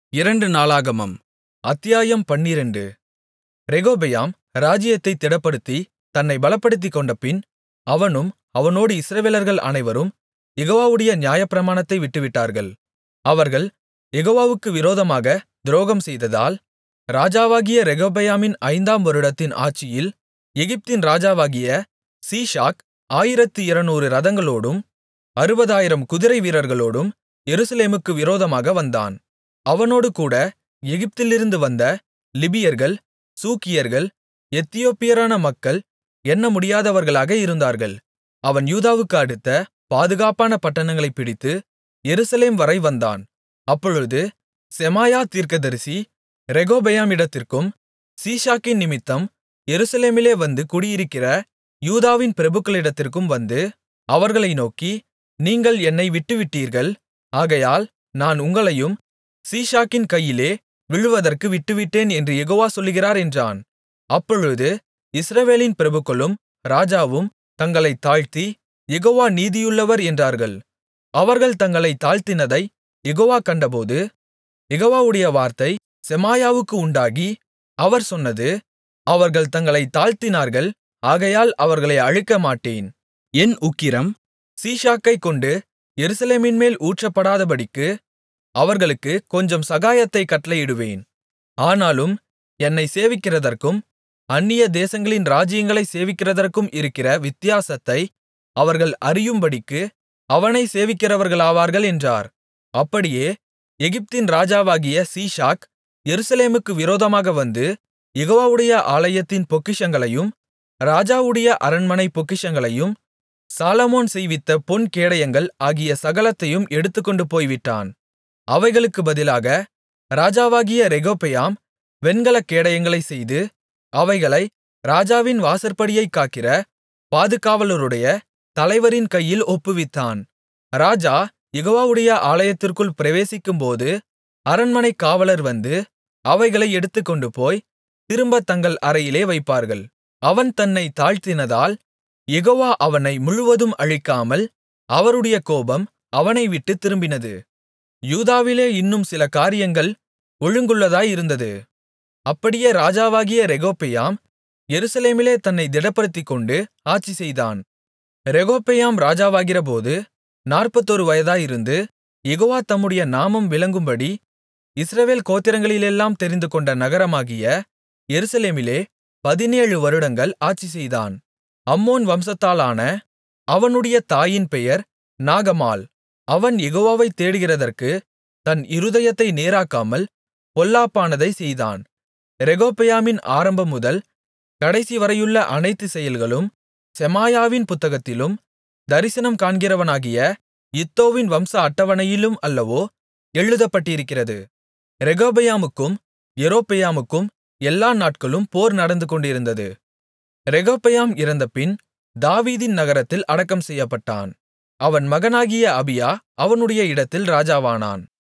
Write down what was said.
இரண்டு நாளாகமம் அத்தியாயம் பன்னிரண்டு ரெகொபெயாம் ராஜ்ஜியத்தைத் திடப்படுத்தி தன்னைப் பலப்படுத்திக்கொண்டபின் அவனும் அவனோடு இஸ்ரவேலர்கள் அனைவரும் யெகோவாவுடைய நியாயப்பிரமாணத்தை விட்டுவிட்டார்கள் அவர்கள் யெகோவாவுக்கு விரோதமாகத் துரோகம்செய்ததால் ராஜாவாகிய ரெகொபெயாமின் ஐந்தாம் வருடத்தின் ஆட்சியில் எகிப்தின் ராஜாவாகிய சீஷாக் ஆயிரத்து இருநூறு இரதங்களோடும் அறுபதாயிரம் குதிரைவீரர்களோடும் எருசலேமுக்கு விரோதமாக வந்தான் அவனோடுகூட எகிப்திலிருந்து வந்த லிபியர்கள் சூக்கியர்கள் எத்தியோப்பியரான மக்கள் எண்ணமுடியாதவர்களாக இருந்தார்கள் அவன் யூதாவுக்கு அடுத்த பாதுகாப்பான பட்டணங்களைப் பிடித்து எருசலேம் வரை வந்தான் அப்பொழுது செமாயா தீர்க்கதரிசி ரெகொபெயாமிடத்திற்கும் சீஷாக்கின் நிமித்தம் எருசலேமிலே வந்து குடியிருக்கிற யூதாவின் பிரபுக்களிடத்திற்கும் வந்து அவர்களை நோக்கி நீங்கள் என்னை விட்டுவிட்டீர்கள் ஆகையால் நான் உங்களையும் சீஷாக்கின் கையிலே விழுவதற்கு விட்டுவிட்டேன் என்று யெகோவா சொல்லுகிறார் என்றான் அப்பொழுது இஸ்ரவேலின் பிரபுக்களும் ராஜாவும் தங்களைத் தாழ்த்தி யெகோவா நீதியுள்ளவர் என்றார்கள் அவர்கள் தங்களைத் தாழ்த்தினதைக் யெகோவா கண்டபோது யெகோவாவுடைய வார்த்தை செமாயாவுக்கு உண்டாகி அவர் சொன்னது அவர்கள் தங்களைத் தாழ்த்தினார்கள் ஆகையால் அவர்களை அழிக்கமாட்டேன் என் உக்கிரம் சீஷாக்கைக் கொண்டு எருசலேமின்மேல் ஊற்றப்படாதபடிக்கு அவர்களுக்குக் கொஞ்சம் சகாயத்தைக் கட்டளையிடுவேன் ஆனாலும் என்னைச் சேவிக்கிறதற்கும் அந்நிய தேசங்களின் ராஜ்ஜியங்களைச் சேவிக்கிறதற்கும் இருக்கிற வித்தியாசத்தை அவர்கள் அறியும்படிக்கு அவனைச் சேவிக்கிறவர்களாவார்கள் என்றார் அப்படியே எகிப்தின் ராஜாவாகிய சீஷாக் எருசலேமுக்கு விரோதமாக வந்து யெகோவாவுடைய ஆலயத்தின் பொக்கிஷங்களையும் ராஜாவுடைய அரண்மனை பொக்கிஷங்களையும் சாலொமோன் செய்வித்த பொன் கேடயங்கள் ஆகிய சகலத்தையும் எடுத்துக்கொண்டு போய்விட்டான் அவைகளுக்குப் பதிலாக ராஜாவாகிய ரெகொபெயாம் வெண்கலக் கேடயங்களைச் செய்து அவைகளை ராஜாவின் வாசற்படியைக் காக்கிற பாதுகாவலருடைய தலைவரின் கையில் ஒப்புவித்தான் ராஜா யெகோவாவுடைய ஆலயத்திற்குள் பிரவேசிக்கும்போது அரண்மனைக் காவலர் வந்து அவைகளை எடுத்துக்கொண்டுபோய் திரும்பத் தங்கள் அறையிலே வைப்பார்கள் அவன் தன்னைத் தாழ்த்தினதால் யெகோவா அவனை முழுவதும் அழிக்காமல் அவருடைய கோபம் அவனை விட்டுத் திரும்பினது யூதாவிலே இன்னும் சில காரியங்கள் ஒழுங்குள்ளதாயிருந்தது அப்படியே ராஜாவாகிய ரெகொபெயாம் எருசலேமிலே தன்னைத் திடப்படுத்திக்கொண்டு ஆட்சிசெய்தான் ரெகொபெயாம் ராஜாவாகிறபோது நாற்பத்தொரு வயதாயிருந்து யெகோவா தம்முடைய நாமம் விளங்கும்படி இஸ்ரவேல் கோத்திரங்களிலெல்லாம் தெரிந்துகொண்ட நகரமாகிய எருசலேமிலே பதினேழு வருடங்கள் ஆட்சிசெய்தான் அம்மோன் வம்சத்தாளான அவனுடைய தாயின் பெயர் நாகமாள் அவன் யெகோவாவைத் தேடுகிறதற்கு தன் இருதயத்தை நேராக்காமல் பொல்லாப்பானதைச் செய்தான் ரெகொபெயாமின் ஆரம்பம் முதல் கடைசிவரையுள்ள அனைத்து செயல்களும் செமாயாவின் புத்தகத்திலும் தரிசனம் காண்கிறவனாகிய இத்தோவின் வம்ச அட்டவணையிலும் அல்லவோ எழுதப்பட்டிருக்கிறது ரெகொபெயாமுக்கும் யெரொபெயாமுக்கும் எல்லா நாட்களும் போர் நடந்துகொண்டிருந்தது ரெகொபெயாம் இறந்தபின் தாவீதின் நகரத்தில் அடக்கம் செய்யப்பட்டான் அவன் மகனாகிய அபியா அவனுடைய இடத்தில் ராஜாவானான்